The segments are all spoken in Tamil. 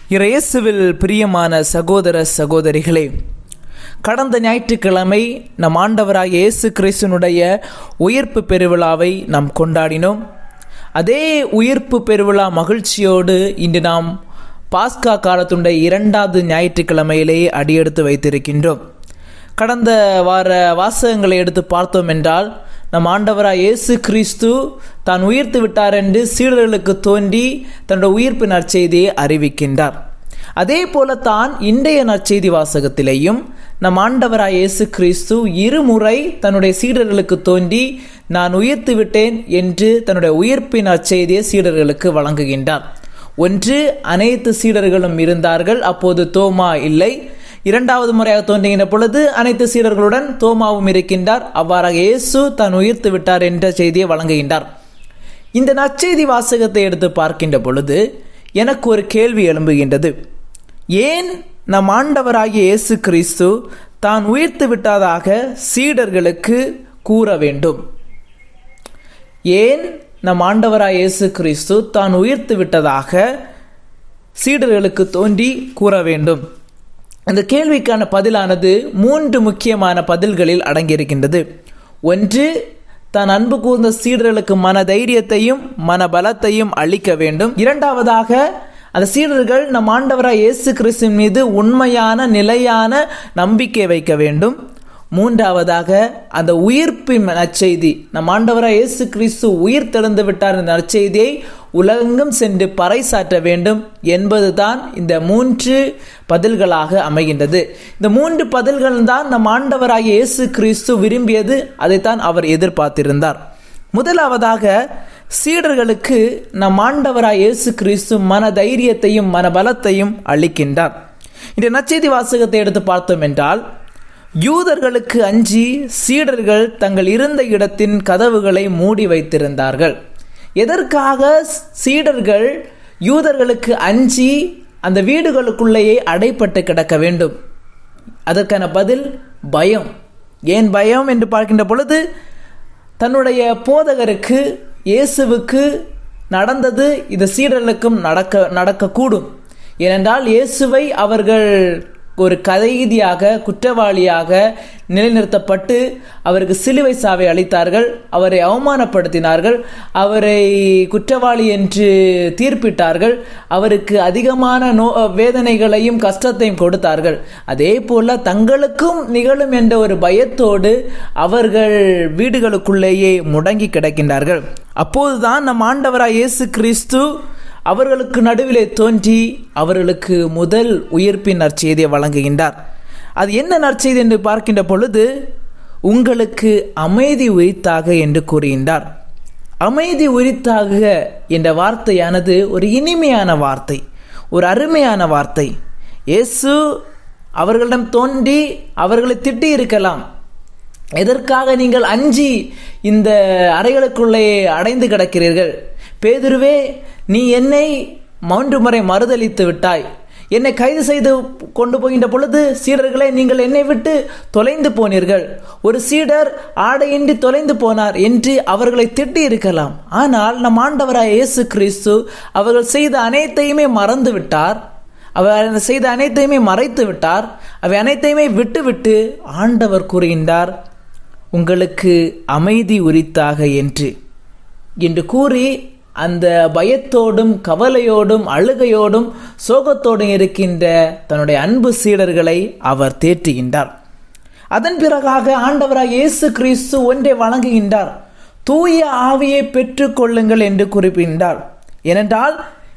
இயேசுவில் பிரியமான சகோதர சகோதரிகளே கடந்த ஞாயிற்றுக்கிழமை நம் ஆண்டவராக இயேசு கிறிஸ்துனுடைய உயிர்ப்பு பெருவிழாவை நாம் கொண்டாடினோம் அதே உயிர்ப்பு பெருவிழா மகிழ்ச்சியோடு இன்று நாம் பாஸ்கா காலத்துடைய இரண்டாவது ஞாயிற்றுக்கிழமையிலேயே அடியெடுத்து வைத்திருக்கின்றோம் கடந்த வார வாசகங்களை எடுத்து பார்த்தோம் என்றால் நம் ஆண்டவராக இயேசு கிறிஸ்து தான் உயிர்த்து விட்டார் என்று சீடர்களுக்கு தோன்றி தன்னுடைய உயிர்ப்பு நற்செய்தியை அறிவிக்கின்றார் அதே போலத்தான் இன்றைய நற்செய்தி வாசகத்திலேயும் நம் ஆண்டவராய் இயேசு கிறிஸ்து இருமுறை தன்னுடைய சீடர்களுக்கு தோன்றி நான் உயிர்த்து விட்டேன் என்று தன்னுடைய உயிர்ப்பின் நற்செய்தியை சீடர்களுக்கு வழங்குகின்றார் ஒன்று அனைத்து சீடர்களும் இருந்தார்கள் அப்போது தோமா இல்லை இரண்டாவது முறையாக தோன்றுகின்ற பொழுது அனைத்து சீடர்களுடன் தோமாவும் இருக்கின்றார் அவ்வாறாக இயேசு தான் உயிர்த்து விட்டார் என்ற செய்தியை வழங்குகின்றார் இந்த நற்செய்தி வாசகத்தை எடுத்து பார்க்கின்ற பொழுது எனக்கு ஒரு கேள்வி எழும்புகின்றது ஏன் நம் ஆண்டவராகிய இயேசு கிறிஸ்து தான் உயிர்த்து விட்டதாக சீடர்களுக்கு கூற வேண்டும் ஏன் நம் ஆண்டவராய் இயேசு கிறிஸ்து தான் உயிர்த்து விட்டதாக சீடர்களுக்கு தோன்றி கூற வேண்டும் இந்த கேள்விக்கான பதிலானது மூன்று முக்கியமான பதில்களில் அடங்கியிருக்கின்றது ஒன்று தான் அன்பு கூர்ந்த சீடர்களுக்கு மன தைரியத்தையும் மன பலத்தையும் அளிக்க வேண்டும் இரண்டாவதாக அந்த சீடர்கள் நம் ஆண்டவராய் இயேசு கிறிஸ்துவின் மீது உண்மையான நிலையான நம்பிக்கை வைக்க வேண்டும் மூன்றாவதாக அந்த உயிர்ப்பின் நற்செய்தி நம் ஆண்டவராய் இயேசு கிறிஸ்து உயிர் தெழுந்து விட்டார் என்ற நற்செய்தியை உலகெங்கும் சென்று பறைசாற்ற வேண்டும் என்பதுதான் இந்த மூன்று பதில்களாக அமைகின்றது இந்த மூன்று பதில்கள் தான் நம் ஆண்டவராகிய இயேசு கிறிஸ்து விரும்பியது அதைத்தான் அவர் எதிர்பார்த்திருந்தார் முதலாவதாக சீடர்களுக்கு நம் ஆண்டவராய் இயேசு கிறிஸ்து மன தைரியத்தையும் மன பலத்தையும் அளிக்கின்றார் இந்த நச்செய்தி வாசகத்தை எடுத்து பார்த்தோம் என்றால் யூதர்களுக்கு அஞ்சி சீடர்கள் தங்கள் இருந்த இடத்தின் கதவுகளை மூடி வைத்திருந்தார்கள் எதற்காக சீடர்கள் யூதர்களுக்கு அஞ்சி அந்த வீடுகளுக்குள்ளேயே அடைப்பட்டு கிடக்க வேண்டும் அதற்கான பதில் பயம் ஏன் பயம் என்று பார்க்கின்ற பொழுது தன்னுடைய போதகருக்கு இயேசுவுக்கு நடந்தது இந்த சீடர்களுக்கும் நடக்க நடக்கக்கூடும் ஏனென்றால் இயேசுவை அவர்கள் ஒரு கைதியாக குற்றவாளியாக நிலைநிறுத்தப்பட்டு அவருக்கு சிலுவை சாவை அளித்தார்கள் அவரை அவமானப்படுத்தினார்கள் அவரை குற்றவாளி என்று தீர்ப்பிட்டார்கள் அவருக்கு அதிகமான நோ வேதனைகளையும் கஷ்டத்தையும் கொடுத்தார்கள் அதே போல தங்களுக்கும் நிகழும் என்ற ஒரு பயத்தோடு அவர்கள் வீடுகளுக்குள்ளேயே முடங்கி கிடக்கின்றார்கள் அப்போதுதான் நம் ஆண்டவராய் இயேசு கிறிஸ்து அவர்களுக்கு நடுவிலே தோன்றி அவர்களுக்கு முதல் உயிர்ப்பின் நற்செய்தியை வழங்குகின்றார் அது என்ன நற்செய்தி என்று பார்க்கின்ற பொழுது உங்களுக்கு அமைதி உரித்தாக என்று கூறுகின்றார் அமைதி உரித்தாக என்ற வார்த்தையானது ஒரு இனிமையான வார்த்தை ஒரு அருமையான வார்த்தை இயேசு அவர்களிடம் தோன்றி அவர்களை திட்டி இருக்கலாம் எதற்காக நீங்கள் அஞ்சி இந்த அறைகளுக்குள்ளே அடைந்து கிடக்கிறீர்கள் பேதுருவே நீ என்னை மூன்று முறை மறுதளித்து விட்டாய் என்னை கைது செய்து கொண்டு போகின்ற பொழுது சீடர்களே நீங்கள் என்னை விட்டு தொலைந்து போனீர்கள் ஒரு சீடர் ஆடையின்றி தொலைந்து போனார் என்று அவர்களை திட்டி இருக்கலாம் ஆனால் நம் ஆண்டவராய் இயேசு கிறிஸ்து அவர்கள் செய்த அனைத்தையுமே மறந்து விட்டார் அவர் செய்த அனைத்தையுமே மறைத்து விட்டார் அவை அனைத்தையுமே விட்டுவிட்டு ஆண்டவர் கூறுகின்றார் உங்களுக்கு அமைதி உரித்தாக என்று என்று கூறி அந்த பயத்தோடும் கவலையோடும் அழுகையோடும் சோகத்தோடும் இருக்கின்ற தன்னுடைய அன்பு சீடர்களை அவர் தேற்றுகின்றார் அதன் பிறகாக ஆண்டவராக இயேசு கிறிஸ்து ஒன்றை வழங்குகின்றார் தூய ஆவியை பெற்றுக்கொள்ளுங்கள் என்று குறிப்பிட்டார் ஏனென்றால்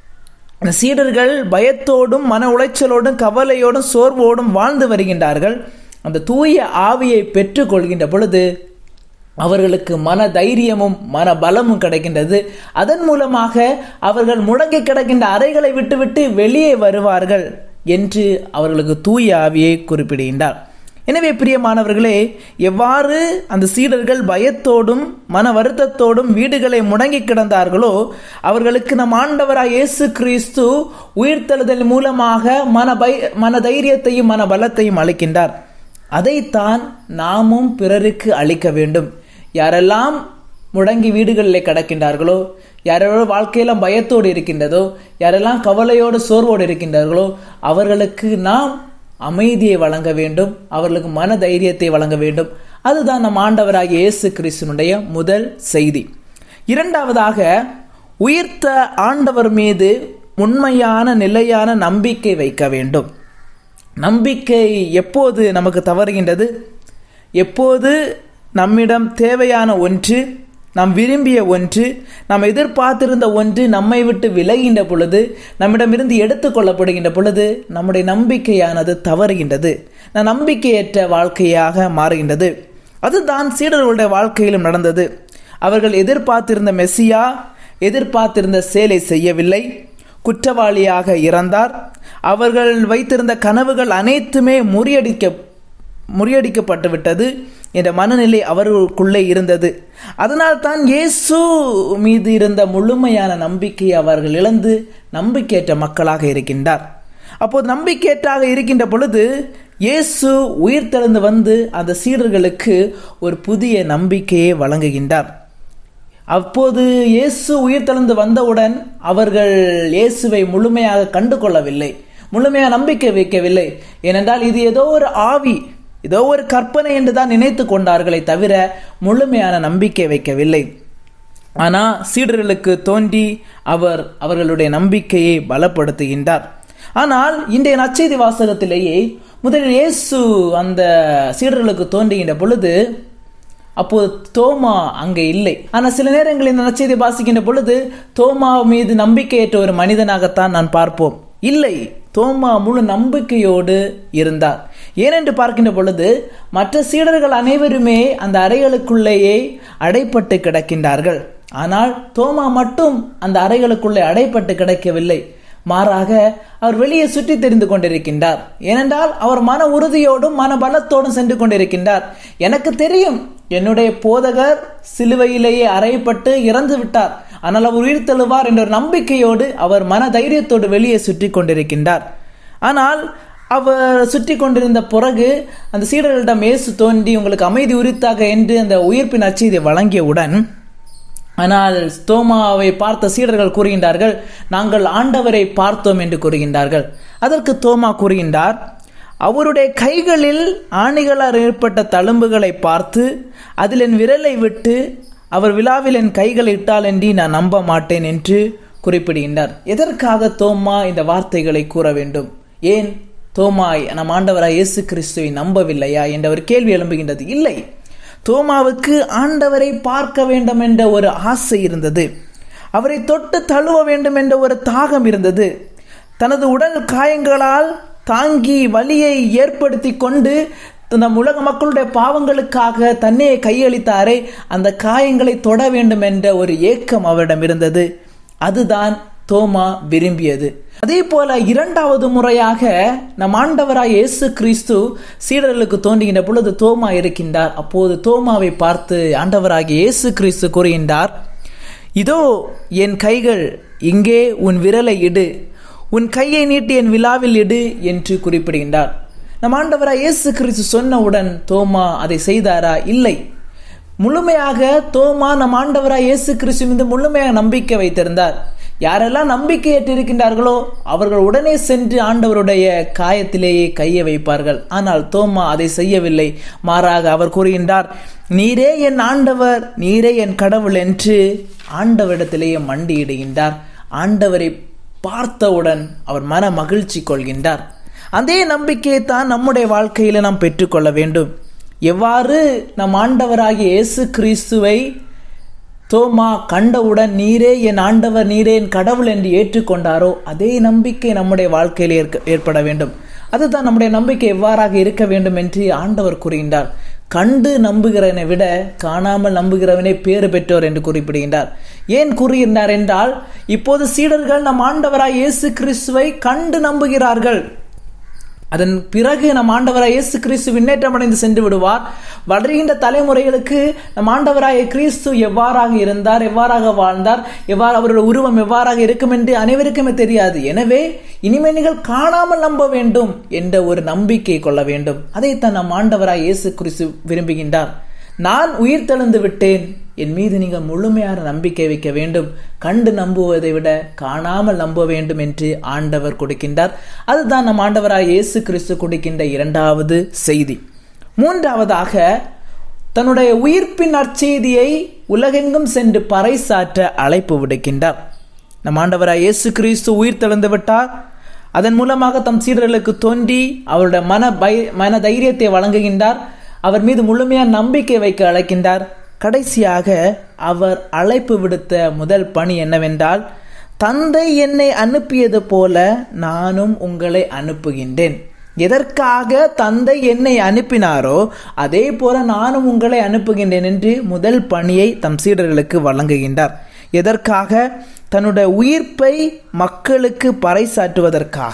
சீடர்கள் பயத்தோடும் மன உளைச்சலோடும் கவலையோடும் சோர்வோடும் வாழ்ந்து வருகின்றார்கள் அந்த தூய ஆவியை பெற்றுக்கொள்கின்ற பொழுது அவர்களுக்கு மன தைரியமும் மன பலமும் கிடைக்கின்றது அதன் மூலமாக அவர்கள் முடங்கி கிடக்கின்ற அறைகளை விட்டுவிட்டு வெளியே வருவார்கள் என்று அவர்களுக்கு தூய ஆவியை குறிப்பிடுகின்றார் எனவே பிரியமானவர்களே எவ்வாறு அந்த சீடர்கள் பயத்தோடும் மன வருத்தத்தோடும் வீடுகளை முடங்கி கிடந்தார்களோ அவர்களுக்கு நம் ஆண்டவராய் இயேசு கிறிஸ்து உயிர்த்தெழுதல் மூலமாக மன பய மன தைரியத்தையும் மன பலத்தையும் அளிக்கின்றார் அதைத்தான் நாமும் பிறருக்கு அளிக்க வேண்டும் யாரெல்லாம் முடங்கி வீடுகளிலே கிடக்கின்றார்களோ யாரெல்லாம் வாழ்க்கையெல்லாம் பயத்தோடு இருக்கின்றதோ யாரெல்லாம் கவலையோடு சோர்வோடு இருக்கின்றார்களோ அவர்களுக்கு நாம் அமைதியை வழங்க வேண்டும் அவர்களுக்கு மன தைரியத்தை வழங்க வேண்டும் அதுதான் நம் ஆண்டவராகிய இயேசு கிறிஸ்துனுடைய முதல் செய்தி இரண்டாவதாக உயிர்த்த ஆண்டவர் மீது உண்மையான நிலையான நம்பிக்கை வைக்க வேண்டும் நம்பிக்கை எப்போது நமக்கு தவறுகின்றது எப்போது நம்மிடம் தேவையான ஒன்று நாம் விரும்பிய ஒன்று நாம் எதிர்பார்த்திருந்த ஒன்று நம்மை விட்டு விலகின்ற பொழுது நம்மிடமிருந்து எடுத்துக்கொள்ளப்படுகின்ற பொழுது நம்முடைய நம்பிக்கையானது தவறுகின்றது நம்பிக்கையற்ற வாழ்க்கையாக மாறுகின்றது அதுதான் சீடர்களுடைய வாழ்க்கையிலும் நடந்தது அவர்கள் எதிர்பார்த்திருந்த மெஸ்ஸியா எதிர்பார்த்திருந்த செயலை செய்யவில்லை குற்றவாளியாக இறந்தார் அவர்கள் வைத்திருந்த கனவுகள் அனைத்துமே முறியடிக்க முறியடிக்கப்பட்டு விட்டது என்ற மனநிலை அவர்களுக்குள்ளே இருந்தது அதனால் தான் இயேசு மீது இருந்த முழுமையான நம்பிக்கையை அவர்கள் இழந்து நம்பிக்கையற்ற மக்களாக இருக்கின்றார் அப்போது நம்பிக்கையற்றாக இருக்கின்ற பொழுது இயேசு உயிர்த்தெழுந்து வந்து அந்த சீடர்களுக்கு ஒரு புதிய நம்பிக்கையை வழங்குகின்றார் அப்போது இயேசு உயிர்த்தெழுந்து வந்தவுடன் அவர்கள் இயேசுவை முழுமையாக கண்டு கொள்ளவில்லை முழுமையாக நம்பிக்கை வைக்கவில்லை ஏனென்றால் இது ஏதோ ஒரு ஆவி ஏதோ ஒரு கற்பனை என்று தான் நினைத்து கொண்டார்களே தவிர முழுமையான நம்பிக்கை வைக்கவில்லை ஆனால் சீடர்களுக்கு தோன்றி அவர் அவர்களுடைய நம்பிக்கையை பலப்படுத்துகின்றார் ஆனால் இன்றைய நச்செய்தி வாசகத்திலேயே முதலில் இயேசு அந்த சீடர்களுக்கு தோன்றுகின்ற பொழுது அப்போது தோமா அங்கே இல்லை ஆனால் சில நேரங்களில் இந்த நச்செய்தி வாசிக்கின்ற பொழுது தோமா மீது நம்பிக்கையற்ற ஒரு மனிதனாகத்தான் நான் பார்ப்போம் இல்லை தோமா முழு நம்பிக்கையோடு இருந்தார் ஏனென்று பார்க்கின்ற பொழுது மற்ற சீடர்கள் அனைவருமே அந்த அறைகளுக்குள்ளேயே அடைப்பட்டு கிடக்கின்றார்கள் ஆனால் தோமா மட்டும் அந்த அறைகளுக்குள்ளே அடைப்பட்டு கிடக்கவில்லை மாறாக அவர் வெளியே சுற்றி தெரிந்து கொண்டிருக்கின்றார் ஏனென்றால் அவர் மன உறுதியோடும் மன பலத்தோடும் சென்று கொண்டிருக்கின்றார் எனக்கு தெரியும் என்னுடைய போதகர் சிலுவையிலேயே அறையப்பட்டு இறந்து விட்டார் ஆனால் அவர் உயிர் தழுவார் என்ற ஒரு நம்பிக்கையோடு அவர் மன தைரியத்தோடு வெளியே சுற்றி கொண்டிருக்கின்றார் ஆனால் அவர் சுற்றி கொண்டிருந்த பிறகு அந்த சீடர்களிடம் இயேசு தோன்றி உங்களுக்கு அமைதி உரித்தாக என்று அந்த உயிர்ப்பின் அச்செய்தியை வழங்கியவுடன் ஆனால் தோமாவை பார்த்த சீடர்கள் கூறுகின்றார்கள் நாங்கள் ஆண்டவரை பார்த்தோம் என்று கூறுகின்றார்கள் அதற்கு தோமா கூறுகின்றார் அவருடைய கைகளில் ஆணிகளால் ஏற்பட்ட தழும்புகளை பார்த்து அதில் என் விரலை விட்டு அவர் விழாவில் என் கைகளை இட்டால் என்று நான் நம்ப மாட்டேன் என்று குறிப்பிடுகின்றார் எதற்காக தோமா இந்த வார்த்தைகளை கூற வேண்டும் ஏன் தோமாய் நம் ஆண்டவராய் இயேசு கிறிஸ்துவை நம்பவில்லையா என்ற ஒரு கேள்வி எழும்புகின்றது இல்லை தோமாவுக்கு ஆண்டவரை பார்க்க வேண்டும் என்ற ஒரு ஆசை இருந்தது அவரை தொட்டு தழுவ வேண்டும் என்ற ஒரு தாகம் இருந்தது தனது உடல் காயங்களால் தாங்கி வலியை ஏற்படுத்தி கொண்டு நம் உலக மக்களுடைய பாவங்களுக்காக தன்னையை கையளித்தாரே அந்த காயங்களை தொட வேண்டும் என்ற ஒரு ஏக்கம் அவரிடம் இருந்தது அதுதான் தோமா விரும்பியது அதே போல இரண்டாவது முறையாக நம் ஆண்டவராய் இயேசு கிறிஸ்து சீடர்களுக்கு தோன்றுகின்ற பொழுது தோமா இருக்கின்றார் அப்போது தோமாவை பார்த்து ஆண்டவராகிய இயேசு கிறிஸ்து கூறுகின்றார் இதோ என் கைகள் இங்கே உன் விரலை இடு உன் கையை நீட்டி என் விழாவில் இடு என்று குறிப்பிடுகின்றார் நம் ஆண்டவராய் இயேசு கிறிஸ்து சொன்னவுடன் தோமா அதை செய்தாரா இல்லை முழுமையாக தோமா நம் ஆண்டவராய் இயேசு கிறிஸ்து மீது முழுமையாக நம்பிக்கை வைத்திருந்தார் யாரெல்லாம் நம்பிக்கையற்று இருக்கின்றார்களோ அவர்கள் உடனே சென்று ஆண்டவருடைய காயத்திலேயே கையை வைப்பார்கள் ஆனால் தோமா அதை செய்யவில்லை மாறாக அவர் கூறுகின்றார் நீரே என் ஆண்டவர் நீரே என் கடவுள் என்று ஆண்டவரிடத்திலேயே மண்டியிடுகின்றார் ஆண்டவரை பார்த்தவுடன் அவர் மன மகிழ்ச்சி கொள்கின்றார் அதே நம்பிக்கையை தான் நம்முடைய வாழ்க்கையில நாம் பெற்றுக்கொள்ள வேண்டும் எவ்வாறு நம் ஆண்டவராகிய இயேசு கிறிஸ்துவை தோமா கண்டவுடன் நீரே என் ஆண்டவர் நீரே என் கடவுள் என்று ஏற்றுக்கொண்டாரோ அதே நம்பிக்கை நம்முடைய வாழ்க்கையில் ஏற்க ஏற்பட வேண்டும் அதுதான் நம்முடைய நம்பிக்கை எவ்வாறாக இருக்க வேண்டும் என்று ஆண்டவர் கூறுகின்றார் கண்டு நம்புகிறவனை விட காணாமல் நம்புகிறவனே பேறு பெற்றோர் என்று குறிப்பிடுகின்றார் ஏன் கூறுகின்றார் என்றால் இப்போது சீடர்கள் நம் ஆண்டவராய் இயேசு கிறிஸ்துவை கண்டு நம்புகிறார்கள் அதன் பிறகு நம் ஆண்டவராய் இயேசு கிறிஸ்து விண்ணேற்றம் அடைந்து சென்று விடுவார் வளர்கின்ற தலைமுறைகளுக்கு நம் ஆண்டவராய கிறிஸ்து எவ்வாறாக இருந்தார் எவ்வாறாக வாழ்ந்தார் எவ்வாறு அவருடைய உருவம் எவ்வாறாக இருக்கும் என்று அனைவருக்குமே தெரியாது எனவே இனிமே நீங்கள் காணாமல் நம்ப வேண்டும் என்ற ஒரு நம்பிக்கை கொள்ள வேண்டும் அதைத்தான் நம் ஆண்டவராய் இயேசு கிறிஸ்து விரும்புகின்றார் நான் உயிர் தெழுந்து விட்டேன் என் மீது நீங்கள் முழுமையான நம்பிக்கை வைக்க வேண்டும் கண்டு நம்புவதை விட காணாமல் நம்ப வேண்டும் என்று ஆண்டவர் கொடுக்கின்றார் அதுதான் நம் ஆண்டவராய் இயேசு கிறிஸ்து கொடுக்கின்ற இரண்டாவது செய்தி மூன்றாவதாக தன்னுடைய உயிர்ப்பின் நற்செய்தியை உலகெங்கும் சென்று பறைசாற்ற அழைப்பு விடுக்கின்றார் நம் ஆண்டவராய் இயேசு கிறிஸ்து உயிர் தெழுந்து விட்டார் அதன் மூலமாக தம் சீடர்களுக்கு தோன்றி அவருடைய மன பய மன தைரியத்தை வழங்குகின்றார் அவர் மீது முழுமையான நம்பிக்கை வைக்க அழைக்கின்றார் கடைசியாக அவர் அழைப்பு விடுத்த முதல் பணி என்னவென்றால் தந்தை என்னை அனுப்பியது போல நானும் உங்களை அனுப்புகின்றேன் எதற்காக தந்தை என்னை அனுப்பினாரோ அதே போல நானும் உங்களை அனுப்புகின்றேன் என்று முதல் பணியை தம் சீடர்களுக்கு வழங்குகின்றார் எதற்காக தன்னுடைய உயிர்ப்பை மக்களுக்கு பறைசாற்றுவதற்காக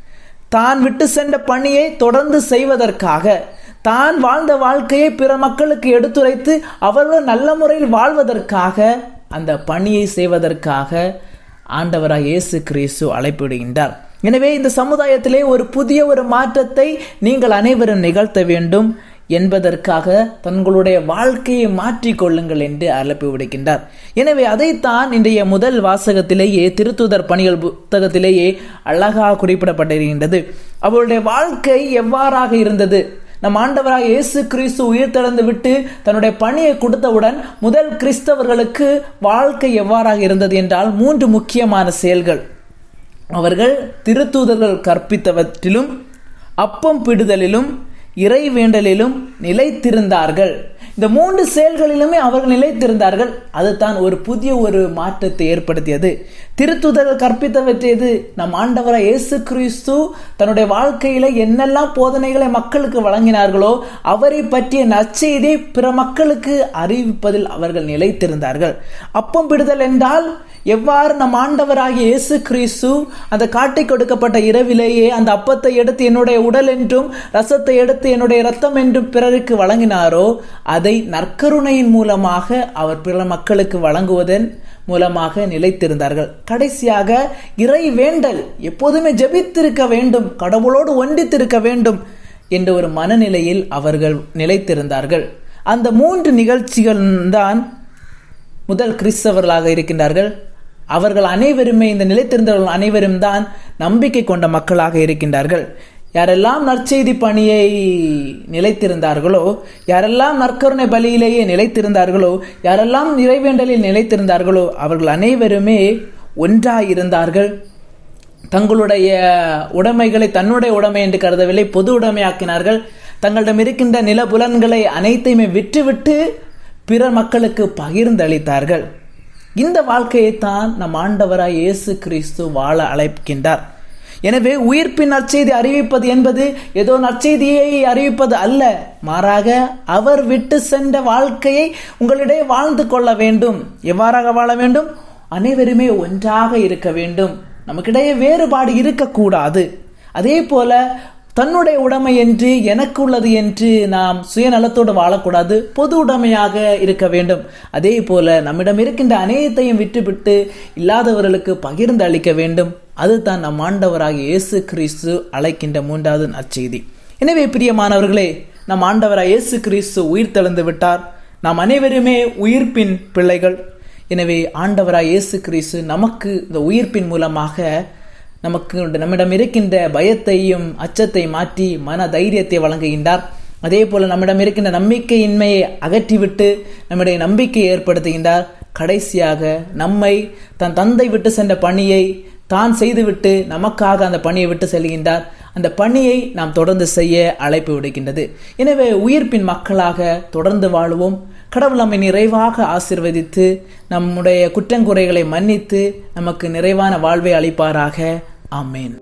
தான் விட்டு சென்ற பணியை தொடர்ந்து செய்வதற்காக தான் வாழ்ந்த வாழ்க்கையை பிற மக்களுக்கு எடுத்துரைத்து அவர்கள் நல்ல முறையில் வாழ்வதற்காக அந்த பணியை செய்வதற்காக ஆண்டவராக இயேசு கிறிஸ்து அழைப்பிடுகின்றார் எனவே இந்த சமுதாயத்திலே ஒரு புதிய ஒரு மாற்றத்தை நீங்கள் அனைவரும் நிகழ்த்த வேண்டும் என்பதற்காக தங்களுடைய வாழ்க்கையை மாற்றிக்கொள்ளுங்கள் என்று அழைப்பு விடுக்கின்றார் எனவே அதைத்தான் இன்றைய முதல் வாசகத்திலேயே திருத்துதர் பணிகள் புத்தகத்திலேயே அழகாக குறிப்பிடப்பட்டிருக்கின்றது அவருடைய வாழ்க்கை எவ்வாறாக இருந்தது நம் ஆண்டவராக இயேசு கிறிஸ்து உயிர் திறந்து விட்டு தன்னுடைய பணியை கொடுத்தவுடன் முதல் கிறிஸ்தவர்களுக்கு வாழ்க்கை எவ்வாறாக இருந்தது என்றால் மூன்று முக்கியமான செயல்கள் அவர்கள் திருத்தூதர்கள் கற்பித்தவற்றிலும் அப்பம் பிடுதலிலும் இறை வேண்டலிலும் நிலைத்திருந்தார்கள் இந்த மூன்று செயல்களிலுமே அவர்கள் நிலைத்திருந்தார்கள் அதுதான் ஒரு புதிய ஒரு மாற்றத்தை ஏற்படுத்தியது திருத்துதர்கள் கற்பித்தவற்றையது நம் ஆண்டவராக இயேசு கிறிஸ்து தன்னுடைய வாழ்க்கையில என்னெல்லாம் போதனைகளை மக்களுக்கு வழங்கினார்களோ அவரை பற்றிய நற்செய்தியை பிற மக்களுக்கு அறிவிப்பதில் அவர்கள் நிலைத்திருந்தார்கள் அப்பம் பிடுதல் என்றால் எவ்வாறு நம் ஆண்டவராகிய இயேசு கிறிஸ்து அந்த காட்டை கொடுக்கப்பட்ட இரவிலேயே அந்த அப்பத்தை எடுத்து என்னுடைய உடல் என்றும் ரசத்தை எடுத்து என்னுடைய ரத்தம் என்றும் பிறருக்கு வழங்கினாரோ அதை நற்கருணையின் மூலமாக அவர் பிற மக்களுக்கு வழங்குவதன் மூலமாக நிலைத்திருந்தார்கள் கடைசியாக இறை வேண்டல் எப்போதுமே ஜெபித்திருக்க வேண்டும் கடவுளோடு ஒன்றித்திருக்க வேண்டும் என்ற ஒரு மனநிலையில் அவர்கள் நிலைத்திருந்தார்கள் அந்த மூன்று நிகழ்ச்சிகள் தான் முதல் கிறிஸ்தவர்களாக இருக்கின்றார்கள் அவர்கள் அனைவருமே இந்த நிலைத்திருந்தவர்கள் அனைவரும் தான் நம்பிக்கை கொண்ட மக்களாக இருக்கின்றார்கள் யாரெல்லாம் நற்செய்தி பணியை நிலைத்திருந்தார்களோ யாரெல்லாம் நற்கருணை பலியிலேயே நிலைத்திருந்தார்களோ யாரெல்லாம் நிறைவேண்டலில் நிலைத்திருந்தார்களோ அவர்கள் அனைவருமே ஒன்றாயிருந்தார்கள் தங்களுடைய உடைமைகளை தன்னுடைய உடைமை என்று கருதவில்லை பொது உடைமையாக்கினார்கள் தங்களிடம் இருக்கின்ற நிலபுலன்களை அனைத்தையுமே விட்டுவிட்டு பிற மக்களுக்கு பகிர்ந்தளித்தார்கள் இந்த வாழ்க்கையைத்தான் நம் ஆண்டவராய் இயேசு கிறிஸ்து வாழ அழைக்கின்றார் எனவே உயிர்ப்பின் நற்செய்தி அறிவிப்பது என்பது ஏதோ நற்செய்தியை அறிவிப்பது அல்ல மாறாக அவர் விட்டு சென்ற வாழ்க்கையை உங்களிடையே வாழ்ந்து கொள்ள வேண்டும் எவ்வாறாக வாழ வேண்டும் அனைவருமே ஒன்றாக இருக்க வேண்டும் நமக்கிடையே வேறுபாடு இருக்கக்கூடாது அதே போல தன்னுடைய உடைமை என்று எனக்கு உள்ளது என்று நாம் சுயநலத்தோடு வாழக்கூடாது பொது உடைமையாக இருக்க வேண்டும் அதே போல நம்மிடம் இருக்கின்ற அனைத்தையும் விட்டுவிட்டு இல்லாதவர்களுக்கு பகிர்ந்து அளிக்க வேண்டும் அதுதான் நம் ஆண்டவராகிய இயேசு கிறிஸ்து அழைக்கின்ற மூன்றாவது நற்செய்தி எனவே பிரியமானவர்களே நம் ஆண்டவராக இயேசு கிறிஸ்து உயிர் தெழுந்து விட்டார் நாம் அனைவருமே உயிர்ப்பின் பிள்ளைகள் எனவே ஆண்டவராய் இயேசு கிறிஸ்து நமக்கு இந்த உயிர்ப்பின் மூலமாக நமக்கு நம்மிடம் இருக்கின்ற பயத்தையும் அச்சத்தை மாற்றி மன தைரியத்தை வழங்குகின்றார் அதே போல நம்மிடம் இருக்கின்ற நம்பிக்கையின்மையை அகற்றிவிட்டு நம்முடைய நம்பிக்கையை ஏற்படுத்துகின்றார் கடைசியாக நம்மை தன் தந்தை விட்டு சென்ற பணியை தான் செய்துவிட்டு நமக்காக அந்த பணியை விட்டு செல்கின்றார் அந்த பணியை நாம் தொடர்ந்து செய்ய அழைப்பு விடுக்கின்றது எனவே உயிர்ப்பின் மக்களாக தொடர்ந்து வாழுவோம் கடவுள் நம்மை நிறைவாக ஆசிர்வதித்து நம்முடைய குற்றங்குறைகளை மன்னித்து நமக்கு நிறைவான வாழ்வை அளிப்பாராக ஆமேன்